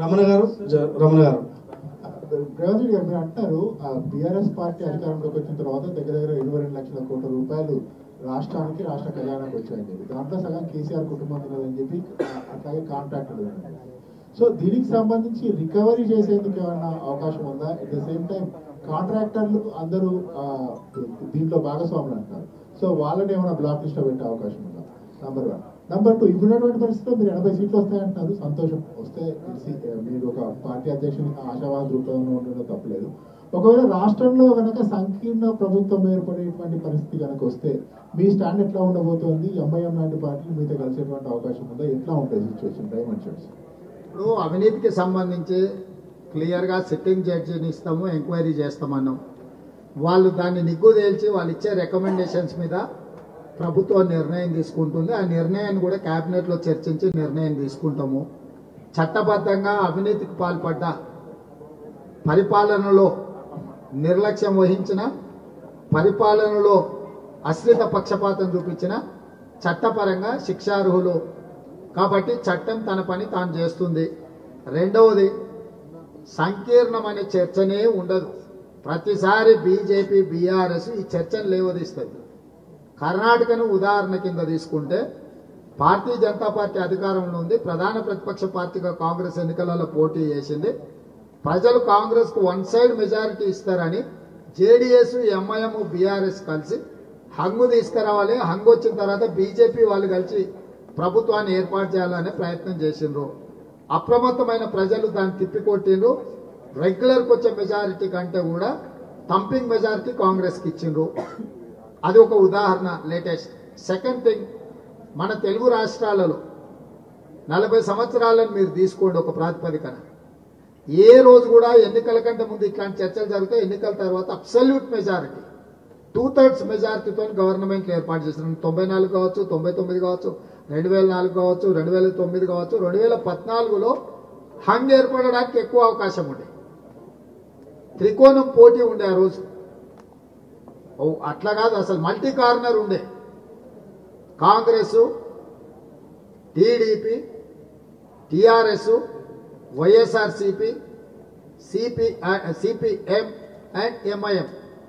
రమణ గారు జ- రమణ గారు రేవంత్ రెడ్డి గారు మీరు అంటారు బీఆర్ఎస్ పార్టీ అధికారంలోకి వచ్చిన తర్వాత దగ్గర దగ్గర ఇరవై రెండు లక్షల కోట్ల రూపాయలు రాష్ట్రానికి రాష్ట్ర ఖజానాకు వచ్చాయని చెప్పి దాంట్లో సగం కేసీఆర్ కుటుంబం ఉన్నదని చెప్పి ఆ, అట్లాగే కాంట్రాక్ట్ సో దీనికి సంబంధించి రికవరీ చేసేందుకు ఏమైనా అవకాశం ఉందా అట్ ద సేమ్ టైం కాంట్రాక్టర్లు అందరూ ఆ, దీంట్లో భాగస్వాములు అంటారు సో వాళ్ళని ఏమైనా బ్లాక్ లిస్ట్ లో పెట్టే అవకాశం ఉందా నంబర్ వన్ నంబర్ టూ ఇప్పుడున్నటువంటి పరిస్థితిలో మీరు ఎనభై సీట్లు వస్తాయంటున్నారు సంతోషం వస్తే తెలిసి మీరు ఒక పార్టీ అధ్యక్షుని ఆశావాద దృక్పథంలో ఉండడం తప్పలేదు ఒకవేళ రాష్ట్రంలో కనుక సంకీర్ణ ప్రభుత్వం ఏర్పడేటువంటి పరిస్థితి కనుక వస్తే మీ స్టాండ్ ఎట్లా ఉండబోతోంది ఎంఐఎం లాంటి పార్టీలు మీతో కలిసేటువంటి అవకాశం ఉందా ఎట్లా ఉంటుంది సిచ్యువేషన్ డైమెన్షన్స్ ఇప్పుడు అవినీతికి సంబంధించి క్లియర్గా సిట్టింగ్ జడ్జిని ఇస్తాము ఎంక్వైరీ చేస్తామన్నాం వాళ్ళు దాన్ని నిగ్గు తేల్చి వాళ్ళు ఇచ్చే రికమెండేషన్స్ మీద ప్రభుత్వం నిర్ణయం తీసుకుంటుంది ఆ నిర్ణయాన్ని కూడా క్యాబినెట్లో చర్చించి నిర్ణయం తీసుకుంటాము చట్టబద్ధంగా అవినీతికి పాల్పడ్డ పరిపాలనలో నిర్లక్ష్యం వహించిన పరిపాలనలో అశ్రిత పక్షపాతం చూపించిన చట్టపరంగా శిక్షార్హులు కాబట్టి చట్టం తన పని తాను చేస్తుంది రెండవది సంకీర్ణమనే చర్చనే ఉండదు ప్రతిసారి బీజేపీ బీఆర్ఎస్ ఈ చర్చను లేవదీస్తుంది కర్ణాటకను ఉదాహరణ కింద తీసుకుంటే భారతీయ జనతా పార్టీ అధికారంలో ఉంది ప్రధాన ప్రతిపక్ష పార్టీగా కాంగ్రెస్ ఎన్నికలలో పోటీ చేసింది ప్రజలు కాంగ్రెస్ కు వన్ సైడ్ మెజారిటీ ఇస్తారని జేడీఎస్ ఎంఐఎం బీఆర్ఎస్ కలిసి హంగు తీసుకురావాలి హంగు వచ్చిన తర్వాత బీజేపీ వాళ్ళు కలిసి ప్రభుత్వాన్ని ఏర్పాటు చేయాలనే ప్రయత్నం చేసిండ్రు అప్రమత్తమైన ప్రజలు దాన్ని తిప్పికొట్టిండ్రు రెగ్యులర్కి వచ్చే మెజారిటీ కంటే కూడా థంపింగ్ మెజారిటీ కాంగ్రెస్కి ఇచ్చిండ్రు అది ఒక ఉదాహరణ లేటెస్ట్ సెకండ్ థింగ్ మన తెలుగు రాష్ట్రాలలో నలభై సంవత్సరాలను మీరు తీసుకోండి ఒక ప్రాతిపదికన ఏ రోజు కూడా ఎన్నికల కంటే ముందు ఇట్లాంటి చర్చలు జరుగుతాయి ఎన్నికల తర్వాత అబ్సల్యూట్ మెజారిటీ టూ థర్డ్స్ మెజారిటీతో గవర్నమెంట్ ఏర్పాటు చేస్తున్నాం తొంభై నాలుగు కావచ్చు తొంభై తొమ్మిది కావచ్చు రెండు వేల నాలుగు కావచ్చు రెండు వేల తొమ్మిది కావచ్చు రెండు వేల పద్నాలుగులో హంగ్ ఏర్పడడానికి ఎక్కువ అవకాశం ఉండే త్రికోణం పోటీ ఉండే ఆ రోజు ఓ అట్లా కాదు అసలు మల్టీ కార్నర్ ఉండే Congress TDP TRS YSRCP CP CPM and MIM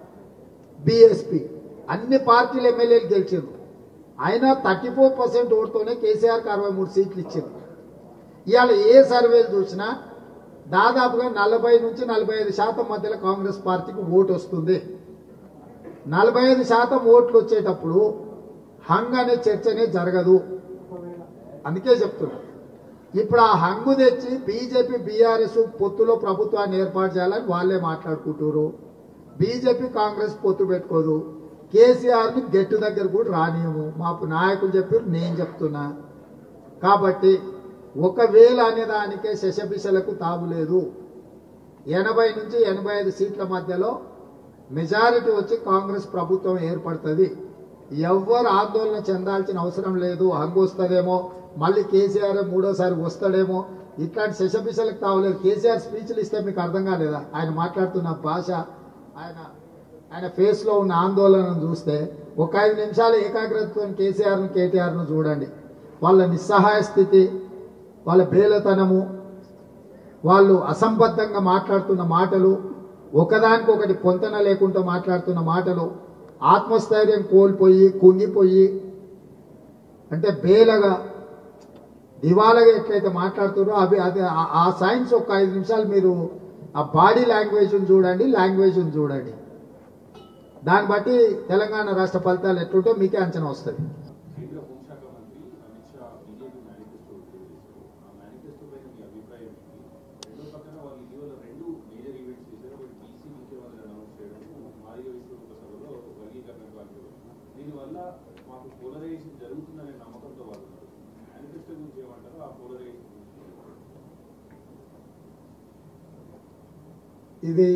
BSP అన్ని పార్టీల ఎమ్మెల్యేలు గెలిచారు అయినా థర్టీ ఫోర్ పర్సెంట్ ఓటుతోనే కేసీఆర్కి అరవై మూడు సీట్లు ఇచ్చారు ఇవాళ ఏ సర్వేలు చూసినా దాదాపుగా నలభై నుంచి నలభై ఐదు శాతం మధ్యలో కాంగ్రెస్ పార్టీకి ఓటు వస్తుంది నలభై ఐదు శాతం ఓట్లు వచ్చేటప్పుడు హంగ్ అనే చర్చనే జరగదు అందుకే చెప్తున్నా ఇప్పుడు ఆ హంగు తెచ్చి బీజేపీ బీఆర్ఎస్ పొత్తులో ప్రభుత్వాన్ని ఏర్పాటు చేయాలని వాళ్ళే మాట్లాడుకుంటారు బీజేపీ కాంగ్రెస్ పొత్తు పెట్టుకోదు కేసీఆర్ ని గెట్టు దగ్గర కూడా రానియము మా నాయకులు చెప్పారు నేను చెప్తున్నా కాబట్టి ఒకవేళ అనే దానికే శశబిషలకు తావులేదు ఎనభై నుంచి ఎనభై ఐదు సీట్ల మధ్యలో మెజారిటీ వచ్చి కాంగ్రెస్ ప్రభుత్వం ఏర్పడుతుంది ఎవ్వరు ఆందోళన చెందాల్సిన అవసరం లేదు హంగు వస్తుందేమో మళ్ళీ కేసీఆర్ మూడోసారి వస్తాడేమో ఇట్లాంటి శశబిషలకు తావలేదు కేసీఆర్ స్పీచ్లు ఇస్తే మీకు అర్థం కాలేదా ఆయన మాట్లాడుతున్న భాష ఆయన ఆయన ఫేస్ లో ఉన్న ఆందోళనను చూస్తే ఒక ఐదు నిమిషాలు ఏకాగ్రతతో కేసీఆర్ను కేటీఆర్ను చూడండి వాళ్ళ నిస్సహాయ స్థితి వాళ్ళ బేలతనము వాళ్ళు అసంబద్ధంగా మాట్లాడుతున్న మాటలు ఒకదానికొకటి పొంతన లేకుండా మాట్లాడుతున్న మాటలు ఆత్మస్థైర్యం కోల్పోయి కుంగిపోయి అంటే బేలగా దివాలగా ఎట్లయితే మాట్లాడుతారో అవి అది ఆ- ఆ సైన్స్ ఒక ఐదు నిమిషాలు మీరు ఆ బాడీ లాంగ్వేజ్ చూడండి లాంగ్వేజ్ చూడండి దాన్ని బట్టి తెలంగాణ రాష్ట్ర ఫలితాలు ఎట్లుంటో మీకే అంచనా వస్తుంది కేంద్ర హోంశాఖ మంత్రి Amit Shah BJP manifesto release చేశారు ఆ మేనిఫెస్టో పైన మీ అభిప్రాయం ఏంటి రెండో పక్కన వాళ్ళు ఇటీవల రెండు మేజర్ ఈవెంట్స్ చేశారు ఒకటి బీసీ ముఖ్యమంత్రి అనౌన్స్ చేయడం మాదిగ విశ్వరూప సభలో వర్గీకరణ కార్యక్రమం దీనివల్ల మాకు పోలరైజేషన్ జరుగుతుందనే నమ్మకంతో వాళ్ళు ఉన్నారు మేనిఫెస్టో గురించి ఏమంటారు ఆ పోలరైజేషన్ గురించి ఏమంటారు? ఇది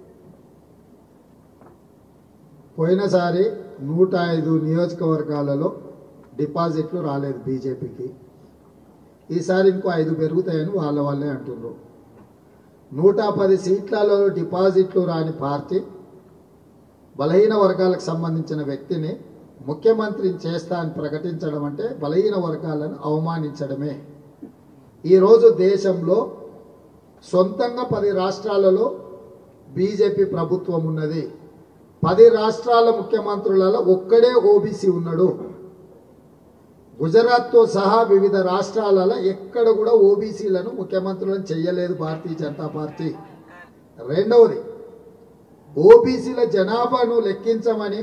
పోయినసారి నూట ఐదు నియోజకవర్గాలలో డిపాజిట్లు రాలేదు బీజేపీకి ఈసారి ఇంకో ఐదు పెరుగుతాయని వాళ్ళ వాళ్ళే అంటున్నారు నూట పది సీట్లలో డిపాజిట్లు రాని పార్టీ బలహీన వర్గాలకు సంబంధించిన వ్యక్తిని ముఖ్యమంత్రిని చేస్తా అని ప్రకటించడం అంటే బలహీన వర్గాలను అవమానించడమే ఈరోజు దేశంలో సొంతంగా పది రాష్ట్రాలలో బీజేపీ ప్రభుత్వం ఉన్నది పది రాష్ట్రాల ముఖ్యమంత్రులలో ఒక్కడే ఓబీసీ ఉన్నాడు గుజరాత్తో సహా వివిధ రాష్ట్రాలలో ఎక్కడ కూడా ఓబీసీలను ముఖ్యమంత్రులను చెయ్యలేదు భారతీయ జనతా పార్టీ రెండవది ఓబీసీల జనాభాను లెక్కించమని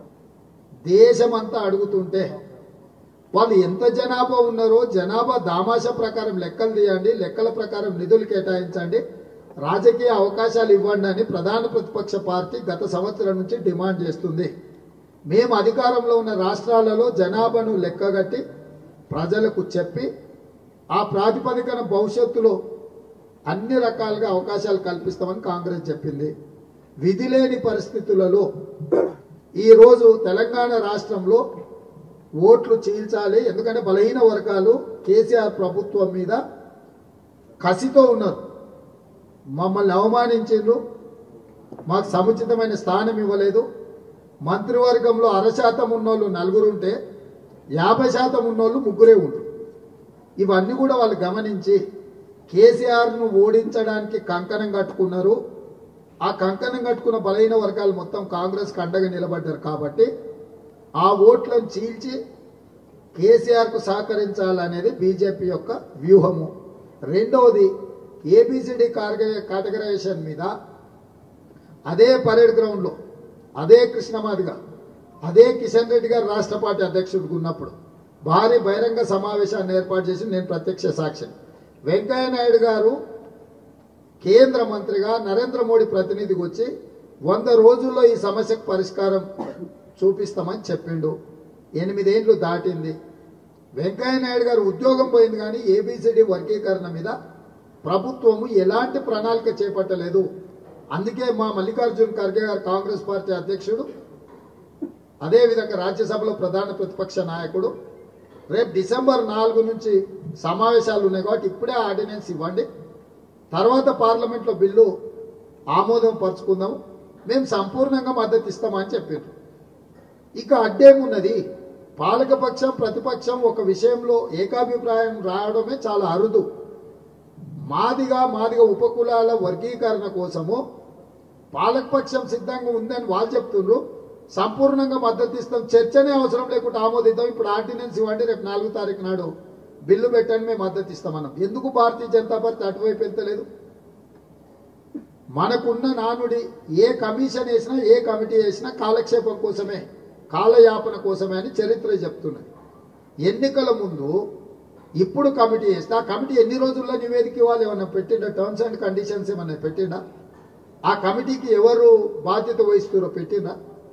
దేశమంతా అడుగుతుంటే వాళ్ళు ఎంత జనాభా ఉన్నారో జనాభా దామాష ప్రకారం లెక్కలు తీయండి లెక్కల ప్రకారం నిధులు కేటాయించండి రాజకీయ అవకాశాలు ఇవ్వండి అని ప్రధాన ప్రతిపక్ష పార్టీ గత సంవత్సరం నుంచి డిమాండ్ చేస్తుంది మేము అధికారంలో ఉన్న రాష్ట్రాలలో జనాభాను లెక్కగట్టి ప్రజలకు చెప్పి ఆ ప్రాతిపదికన భవిష్యత్తులో అన్ని రకాలుగా అవకాశాలు కల్పిస్తామని కాంగ్రెస్ చెప్పింది విధి లేని పరిస్థితులలో ఈరోజు తెలంగాణ రాష్ట్రంలో ఓట్లు చీల్చాలి ఎందుకంటే బలహీన వర్గాలు కేసీఆర్ ప్రభుత్వం మీద కసితో ఉన్నారు మమ్మల్ని అవమానించిండ్రు మాకు సముచితమైన స్థానం ఇవ్వలేదు మంత్రివర్గంలో అర శాతం ఉన్నోళ్ళు నలుగురు ఉంటే యాభై శాతం ఉన్నోళ్ళు ముగ్గురే ఉంటారు ఇవన్నీ కూడా వాళ్ళు గమనించి కేసీఆర్ను ఓడించడానికి కంకణం కట్టుకున్నారు ఆ కంకణం కట్టుకున్న బలహీన వర్గాలు మొత్తం కాంగ్రెస్కి అండగా నిలబడ్డారు కాబట్టి ఆ ఓట్లను చీల్చి కేసీఆర్కు సహకరించాలనేది బీజేపీ యొక్క వ్యూహము రెండవది ఏబిసిడి కేటగరైజేషన్ మీద అదే పరేడ్ గ్రౌండ్లో అదే కృష్ణమాదిగా అదే కిషన్ రెడ్డి గారు రాష్ట్ర పార్టీ అధ్యక్షుడిగా ఉన్నప్పుడు భారీ బహిరంగ సమావేశాన్ని ఏర్పాటు చేసి నేను ప్రత్యక్ష సాక్షి వెంకయ్య నాయుడు గారు కేంద్ర మంత్రిగా నరేంద్ర మోడీ ప్రతినిధికి వచ్చి వంద రోజుల్లో ఈ సమస్యకు పరిష్కారం చూపిస్తామని చెప్పిండు ఎనిమిదేండ్లు దాటింది వెంకయ్య నాయుడు గారు ఉద్యోగం పోయింది కానీ ఏబిసిడి వర్గీకరణ మీద ప్రభుత్వము ఎలాంటి ప్రణాళిక చేపట్టలేదు అందుకే మా మల్లికార్జున్ ఖర్గే గారు కాంగ్రెస్ పార్టీ అధ్యక్షుడు అదేవిధంగా రాజ్యసభలో ప్రధాన ప్రతిపక్ష నాయకుడు రేపు డిసెంబర్ నాలుగు నుంచి సమావేశాలు ఉన్నాయి కాబట్టి ఇప్పుడే ఆర్డినెన్స్ ఇవ్వండి తర్వాత పార్లమెంట్లో బిల్లు ఆమోదం పరుచుకుందాం మేము సంపూర్ణంగా మద్దతు ఇస్తామని చెప్పారు ఇక అడ్డేమున్నది పాలకపక్షం ప్రతిపక్షం ఒక విషయంలో ఏకాభిప్రాయం రావడమే చాలా అరుదు మాదిగా మాదిగా ఉపకులాల వర్గీకరణ కోసము పాలకపక్షం సిద్ధంగా ఉందని వాళ్ళు చెప్తున్నారు సంపూర్ణంగా మద్దతు ఇస్తాం చర్చనే అవసరం లేకుండా ఆమోదిద్దాం ఇప్పుడు ఆర్డినెన్స్ ఇవ్వండి రేపు నాలుగు తారీఖు నాడు బిల్లు పెట్టండి మేము మద్దతు ఇస్తామన్నాం ఎందుకు భారతీయ జనతా పార్టీ అటువైపు వెళ్తలేదు మనకున్న నానుడి ఏ కమిషన్ వేసినా ఏ కమిటీ వేసినా కాలక్షేపం కోసమే కాలయాపన కోసమే అని చరిత్ర చెప్తున్నది ఎన్నికల ముందు ఇప్పుడు కమిటీ వేస్తే ఆ కమిటీ ఎన్ని రోజుల్లో నివేదిక ఇవ్వాలి ఏమన్నా పెట్టిండా టర్మ్స్ అండ్ కండిషన్స్ ఏమన్నా పెట్టిండా ఆ కమిటీకి ఎవరు బాధ్యత వహిస్తారో పెట్టిండా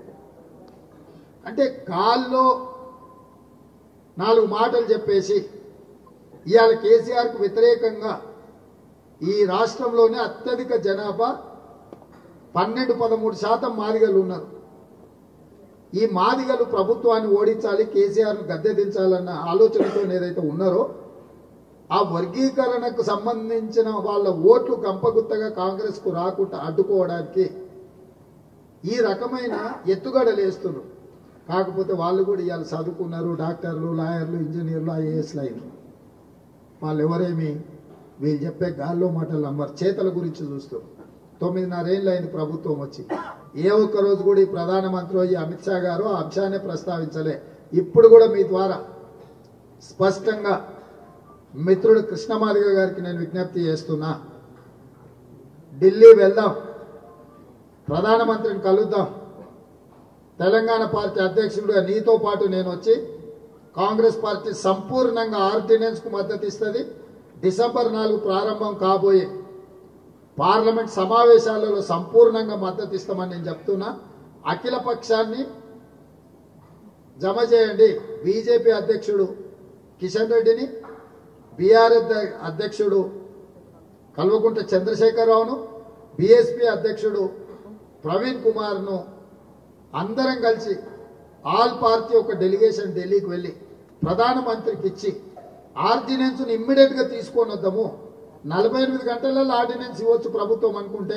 అంటే గాల్లో నాలుగు మాటలు చెప్పేసి ఇవాళ కేసీఆర్కు వ్యతిరేకంగా ఈ రాష్ట్రంలోనే అత్యధిక జనాభా పన్నెండు పదమూడు శాతం మాదిగలు ఉన్నారు ఈ మాదిగలు ప్రభుత్వాన్ని ఓడించాలి కేసీఆర్ను గద్దె దించాలన్న ఆలోచనతో ఏదైతే ఉన్నారో ఆ వర్గీకరణకు సంబంధించిన వాళ్ళ ఓట్లు గంపగుత్తగా కాంగ్రెస్కు రాకుండా అడ్డుకోవడానికి ఈ రకమైన ఎత్తుగడలు వేస్తున్నారు కాకపోతే వాళ్ళు కూడా ఇవాళ చదువుకున్నారు డాక్టర్లు లాయర్లు ఇంజనీర్లు ఐఏఎస్లు అయినారు వాళ్ళు ఎవరేమి వీళ్ళు చెప్పే గాల్లో మాటలు నమ్మరు చేతల గురించి చూస్తూ తొమ్మిదిన్నరేళ్ళు అయింది ప్రభుత్వం వచ్చి ఏ ఒక్క రోజు కూడా ఈ ప్రధానమంత్రి ఈ అమిత్ షా గారు ఆ అంశాన్ని ప్రస్తావించలే ఇప్పుడు కూడా మీ ద్వారా స్పష్టంగా మిత్రుడు కృష్ణమాదిగ గారికి నేను విజ్ఞప్తి చేస్తున్నా ఢిల్లీ వెళ్దాం ప్రధానమంత్రిని కలుద్దాం తెలంగాణ పార్టీ అధ్యక్షుడిగా నీతో పాటు నేను వచ్చి కాంగ్రెస్ పార్టీ సంపూర్ణంగా ఆర్డినెన్స్కు మద్దతు ఇస్తుంది డిసెంబర్ నాలుగు ప్రారంభం కాబోయే పార్లమెంట్ సమావేశాలలో సంపూర్ణంగా మద్దతు ఇస్తామని నేను చెప్తున్నా అఖిల పక్షాన్ని జమ చేయండి బీజేపీ అధ్యక్షుడు కిషన్ రెడ్డిని బీఆర్ఎస్ అధ్యక్షుడు కల్వకుంట చంద్రశేఖరరావును బీఎస్పీ అధ్యక్షుడు ప్రవీణ్ కుమార్ను అందరం కలిసి ఆల్ పార్టీ ఒక డెలిగేషన్ ఢిల్లీకి వెళ్ళి ప్రధానమంత్రికి ఇచ్చి ఆర్డినెన్స్ను ఇమ్మీడియట్గా తీసుకొని వద్దాము నలభై ఎనిమిది గంటలలో ఆర్డినెన్స్ ఇవ్వచ్చు ప్రభుత్వం అనుకుంటే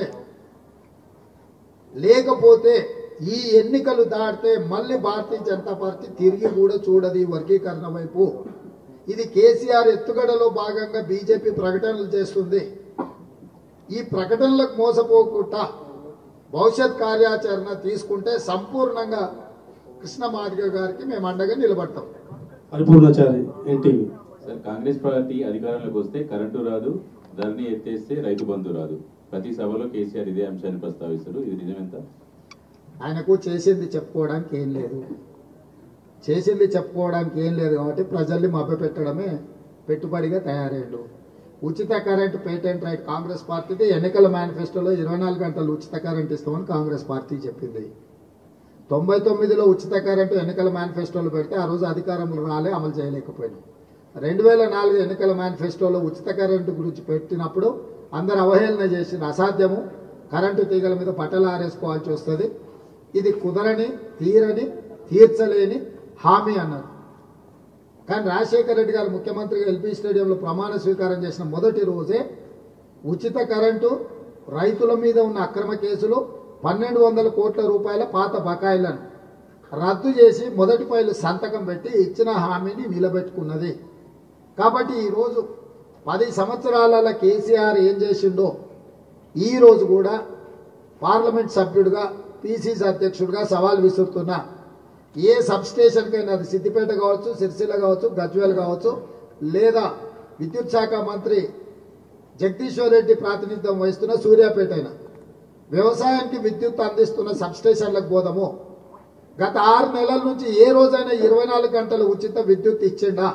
లేకపోతే ఈ ఎన్నికలు దాటితే మళ్ళీ భారతీయ జనతా పార్టీ తిరిగి కూడా చూడదు ఈ వర్గీకరణ వైపు ఇది కేసీఆర్ ఎత్తుగడలో భాగంగా బీజేపీ ప్రకటనలు చేస్తుంది ఈ ప్రకటనలకు మోసపోకుండా భవిష్యత్ కార్యాచరణ తీసుకుంటే సంపూర్ణంగా కృష్ణ మాదిగ గారికి మేము అండగా నిలబడతాం Paripurnachari NTV sir Congress party అధికారంలోకి వస్తే కరెంటు రాదు ధరని ఎత్తేస్తే రైతు బంధు రాదు ప్రతి సభలో కేసీఆర్ ఇదే అంశాన్ని ప్రస్తావిస్తారు ఇది నిజమెంత ఆయనకు చేసింది చెప్పుకోవడానికి ఏం లేదు చేసింది చెప్పుకోవడానికి ఏం లేదు కాబట్టి ప్రజల్ని మభ్యపెట్టడమే పెట్టుబడిగా తయారయ్యాడు ఉచిత కరెంట్ పేటెంట్ రైట్ కాంగ్రెస్ పార్టీది ఎన్నికల మేనిఫెస్టోలో ఇరవై నాలుగు గంటలు ఉచిత కరెంట్ ఇస్తామని కాంగ్రెస్ పార్టీ చెప్పింది తొంభై తొమ్మిదిలో ఉచిత కరెంటు ఎన్నికల మేనిఫెస్టోలో పెడితే ఆ రోజు అధికారంలో రాలే అమలు చేయలేకపోయినాం రెండు వేల నాలుగు ఎన్నికల మేనిఫెస్టోలో ఉచిత కరెంటు గురించి పెట్టినప్పుడు అందరు అవహేళన చేసిన అసాధ్యము కరెంటు తీగల మీద బట్టలు ఆరేసుకోవాల్సి వస్తుంది ఇది కుదరని తీరని తీర్చలేని హామీ అన్నారు కానీ రాజశేఖర రెడ్డి గారు ముఖ్యమంత్రిగా ఎల్పీ స్టేడియంలో ప్రమాణ స్వీకారం చేసిన మొదటి రోజే ఉచిత కరెంటు రైతుల మీద ఉన్న అక్రమ కేసులు పన్నెండు వందల కోట్ల రూపాయల పాత బకాయిలను రద్దు చేసి మొదటి ఫైలు సంతకం పెట్టి ఇచ్చిన హామీని నిలబెట్టుకున్నది కాబట్టి ఈరోజు పది సంవత్సరాల కేసీఆర్ ఏం చేసిండో ఈ రోజు కూడా పార్లమెంట్ సభ్యుడిగా పిసిసి అధ్యక్షుడిగా సవాల్ విసురుతున్నా ఏ సబ్ స్టేషన్కైనా అది సిద్దిపేట కావచ్చు సిరిసిల్ల కావచ్చు గజ్వేల్ కావచ్చు లేదా విద్యుత్ శాఖ మంత్రి జగదీశ్వర్ రెడ్డి ప్రాతినిధ్యం వహిస్తున్న సూర్యాపేట అయినా వ్యవసాయానికి విద్యుత్ అందిస్తున్న సబ్ స్టేషన్లకు పోదాము గత ఆరు నెలల నుంచి ఏ రోజైనా ఇరవై నాలుగు గంటలు ఉచిత విద్యుత్ ఇచ్చిండా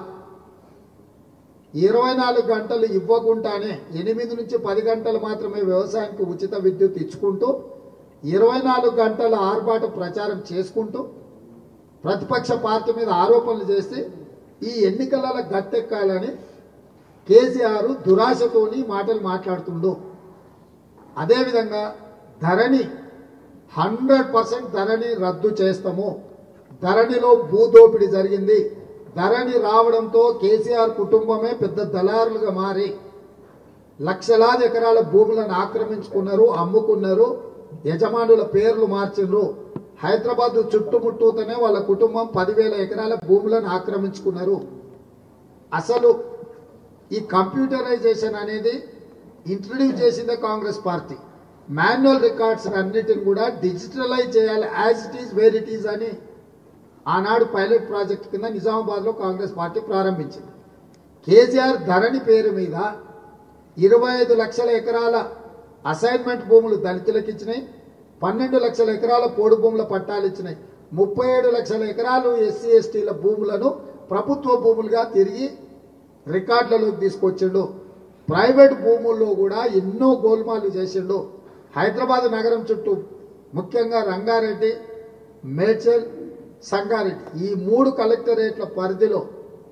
ఇరవై నాలుగు గంటలు ఇవ్వకుండానే ఎనిమిది నుంచి పది గంటలు మాత్రమే వ్యవసాయానికి ఉచిత విద్యుత్ ఇచ్చుకుంటూ ఇరవై నాలుగు గంటల ఆర్భాట ప్రచారం చేసుకుంటూ ప్రతిపక్ష పార్టీ మీద ఆరోపణలు చేసి ఈ ఎన్నికలలో గట్టెక్కాలని కేసీఆర్ దురాశతోని మాటలు మాట్లాడుతుండు అదేవిధంగా ధరణి హండ్రెడ్ పర్సెంట్ ధరణి రద్దు చేస్తాము ధరణిలో భూదోపిడి జరిగింది ధరణి రావడంతో కేసీఆర్ కుటుంబమే పెద్ద దళారులుగా మారి లక్షలాది ఎకరాల భూములను ఆక్రమించుకున్నారు అమ్ముకున్నారు యజమానుల పేర్లు మార్చిండ్రు హైదరాబాద్ చుట్టుముట్టూతోనే వాళ్ళ కుటుంబం పదివేల ఎకరాల భూములను ఆక్రమించుకున్నారు అసలు ఈ కంప్యూటరైజేషన్ అనేది ఇంట్రడ్యూస్ చేసిందే కాంగ్రెస్ పార్టీ మాన్యువల్ రికార్డ్స్ అన్నిటిని కూడా డిజిటలైజ్ చేయాలి as it is where it is అని ఆనాడు పైలట్ ప్రాజెక్ట్ కింద నిజామాబాద్ లో కాంగ్రెస్ పార్టీ ప్రారంభించింది కేసీఆర్ ధరణి పేరు మీద ఇరవై ఐదు లక్షల ఎకరాల అసైన్మెంట్ భూములు దళితులకు ఇచ్చినాయి పన్నెండు లక్షల ఎకరాల పోడు భూముల పట్టాలు ఇచ్చినాయి ముప్పై ఏడు లక్షల ఎకరాలు ఎస్సీ ఎస్టీల భూములను ప్రభుత్వ భూములుగా తిరిగి రికార్డులలోకి తీసుకొచ్చిండు ప్రైవేట్ భూముల్లో కూడా ఎన్నో గోల్మాలు చేసిండు హైదరాబాద్ నగరం చుట్టూ ముఖ్యంగా రంగారెడ్డి మేడ్చల్ సంగారెడ్డి ఈ మూడు కలెక్టరేట్ల పరిధిలో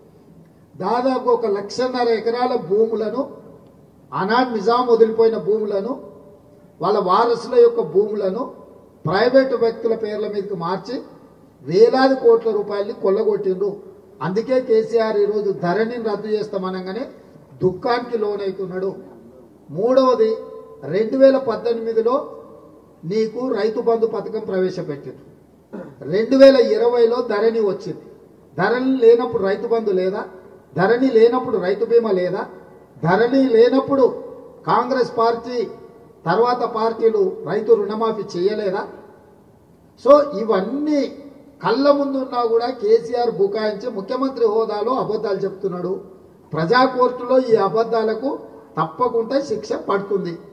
దాదాపు ఒక లక్షన్నర ఎకరాల భూములను ఆనాడు నిజాం వదిలిపోయిన భూములను వాళ్ళ వారసుల యొక్క భూములను ప్రైవేటు వ్యక్తుల పేర్ల మీదకి మార్చి వేలాది కోట్ల రూపాయలని కొల్లగొట్టిండ్రు అందుకే కేసీఆర్ ఈరోజు ధరణిని రద్దు చేస్తామనగానే దుఃఖానికి లోనవుతున్నాడు మూడవది రెండు వేల పద్దెనిమిదిలో నీకు రైతు బంధు పథకం ప్రవేశపెట్టిండ్రు రెండు వేల ఇరవైలో ధరణి వచ్చింది ధరణి లేనప్పుడు రైతు బంధు లేదా ధరణి లేనప్పుడు రైతు బీమా లేదా ధరణి లేనప్పుడు కాంగ్రెస్ పార్టీ తర్వాత పార్టీలు రైతు రుణమాఫీ చేయలేదా సో ఇవన్నీ కళ్ళ ముందున్నా కూడా కేసీఆర్ బుకాయించి ముఖ్యమంత్రి హోదాలో అబద్ధాలు చెప్తున్నాడు ప్రజా కోర్టులో ఈ అబద్ధాలకు తప్పకుండా శిక్ష పడుతుంది